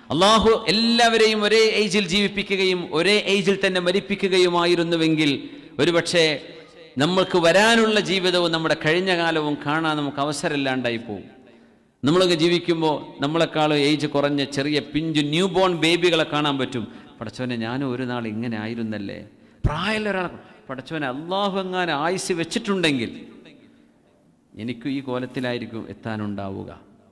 അള്ളാഹു എല്ലാവരെയും ഒരേ ഏജിൽ ജീവിപ്പിക്കുകയും ഒരേ ഏജിൽ തന്നെ മരിപ്പിക്കുകയുമായിരുന്നുവെങ്കിൽ ഒരുപക്ഷെ നമ്മൾക്ക് വരാനുള്ള ജീവിതവും നമ്മുടെ കഴിഞ്ഞ കാലവും കാണാൻ നമുക്ക് അവസരമില്ലാണ്ടായി പോകും നമ്മളൊക്കെ ജീവിക്കുമ്പോൾ നമ്മളെക്കാളും ഏജ് കുറഞ്ഞ ചെറിയ പിഞ്ചു ന്യൂ ബോൺ ബേബികളെ കാണാൻ പറ്റും പടച്ചവനെ ഞാനും ഒരു നാൾ ഇങ്ങനെ ആയിരുന്നല്ലേ പ്രായമുള്ള ഒരാൾ പടച്ചവനെ അള്ളാഹു എങ്ങാനും ആയുസ് വെച്ചിട്ടുണ്ടെങ്കിൽ എനിക്കും ഈ കോലത്തിലായിരിക്കും എത്താനുണ്ടാവുക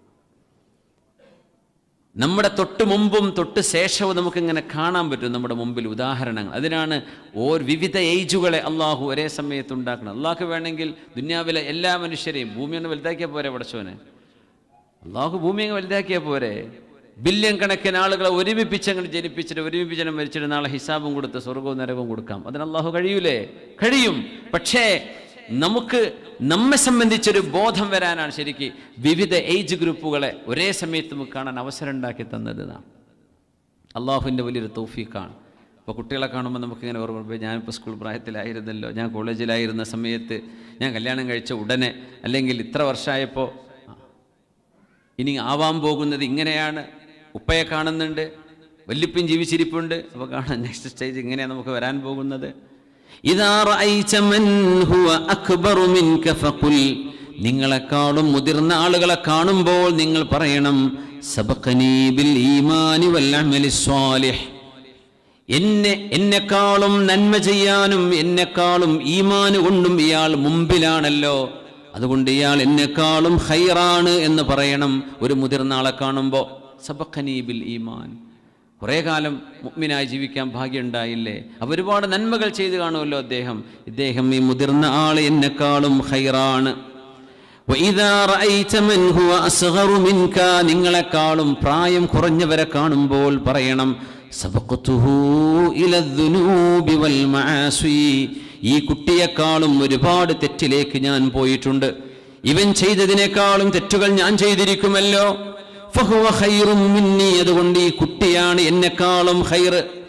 നമ്മുടെ തൊട്ട് മുമ്പും തൊട്ട് ശേഷവും നമുക്കിങ്ങനെ കാണാൻ പറ്റും നമ്മുടെ മുമ്പിൽ ഉദാഹരണങ്ങൾ അതിനാണ് ഓർ വിവിധ ഏജുകളെ അള്ളാഹു ഒരേ സമയത്ത് ഉണ്ടാക്കണം അള്ളാഹു വേണമെങ്കിൽ ദുന്യാവിലെ എല്ലാ മനുഷ്യരെയും ഭൂമി ഒന്ന് വലുതാക്കിയാൽ പോരെ പടച്ചവനെ അള്ളാഹു ഭൂമി അങ്ങ് വലുതാക്കിയാൽ പോരെ ബില്യൺ കണക്കിന് ആളുകളെ ഒരുമിപ്പിച്ച് അങ്ങോട്ട് ജനിപ്പിച്ചിട്ട് ഒരുമിപ്പിച്ചിട്ട് മരിച്ചിട്ട് നാളെ ഹിസാബും കൊടുത്ത് സ്വർഗവും നരകവും കൊടുക്കാം അതിന് അള്ളാഹു കഴിയൂലേ കഴിയും പക്ഷേ നമുക്ക് നമ്മെ സംബന്ധിച്ചൊരു ബോധം വരാനാണ് ശരിക്ക് വിവിധ ഏജ് ഗ്രൂപ്പുകളെ ഒരേ സമയത്ത് നമുക്ക് കാണാൻ അവസരം ഉണ്ടാക്കി തന്നത് നാം അള്ളാഹുവിൻ്റെ വലിയൊരു തൗഫീഖാണ് ഇപ്പോൾ കുട്ടികളെ കാണുമ്പോൾ നമുക്കിങ്ങനെ ഓർമ്മ ഞാനിപ്പോൾ സ്കൂൾ പ്രായത്തിലായിരുന്നല്ലോ ഞാൻ കോളേജിലായിരുന്ന സമയത്ത് ഞാൻ കല്യാണം കഴിച്ച ഉടനെ അല്ലെങ്കിൽ ഇത്ര വർഷമായപ്പോൾ ഇനി ആവാൻ പോകുന്നത് ഇങ്ങനെയാണ് ഉപ്പയെ കാണുന്നുണ്ട് വല്യപ്പൻ ജീവിച്ചിരിപ്പുണ്ട് അപ്പോൾ കാണാം നെക്സ്റ്റ് സ്റ്റേജ് ഇങ്ങനെയാണ് നമുക്ക് വരാൻ പോകുന്നത് ഇതാ റഅയ്ത മൻ ഹുവ അക്ബറു മിൻക ഫഖുൽ നിങ്ങളെക്കാളും മുതിർന്ന ആളുകളെ കാണുമ്പോൾ നിങ്ങൾ പറയണം സബഖനീ ബിൽ ഈമാനി വൽ അമലി സ്വാലിഹ് എന്നെ എന്നെക്കാളും നന്മ ചെയ്യാനും എന്നെക്കാളും ഈമാന് കൊണ്ടും ഇയാൾ മുമ്പിലാണല്ലോ അതുകൊണ്ട് ഇയാൾ എന്നെക്കാളും ഹൈറാണ് എന്ന് പറയണം ഒരു മുതിർന്ന ആളെ കാണുമ്പോൾ സബഖനീബിൽ ഈമാൻ കുറേ കാലം മുഗ്മിനായി ജീവിക്കാൻ ഭാഗ്യമുണ്ടായില്ലേ അപ്പോൾ ഒരുപാട് നന്മകൾ ചെയ്തു കാണുമല്ലോ അദ്ദേഹം ഇദ്ദേഹം ഈ മുതിർന്ന ആൾ എന്നെക്കാളും ഹൈറാണ് വഇദാ റഅയ്ത മൻ ഹുവ അസ്ഗറു മിൻക നിങ്ങളെക്കാളും പ്രായം കുറഞ്ഞവരെ കാണുമ്പോൾ പറയണം സബഖതുഹു ഇല ദുനൂബി വൽ മആസി ഈ കുട്ടിയെക്കാളും ഒരുപാട് തെറ്റിലേക്ക് ഞാൻ പോയിട്ടുണ്ട് ഇവൻ ചെയ്തതിനേക്കാളും തെറ്റുകൾ ഞാൻ ചെയ്തിരിക്കുമല്ലോ ഫഹുവ ഖൈറും മിന്നി അതുകൊണ്ട് ഈ കുട്ടിയാണ് എന്നെക്കാളും ഹൈറ്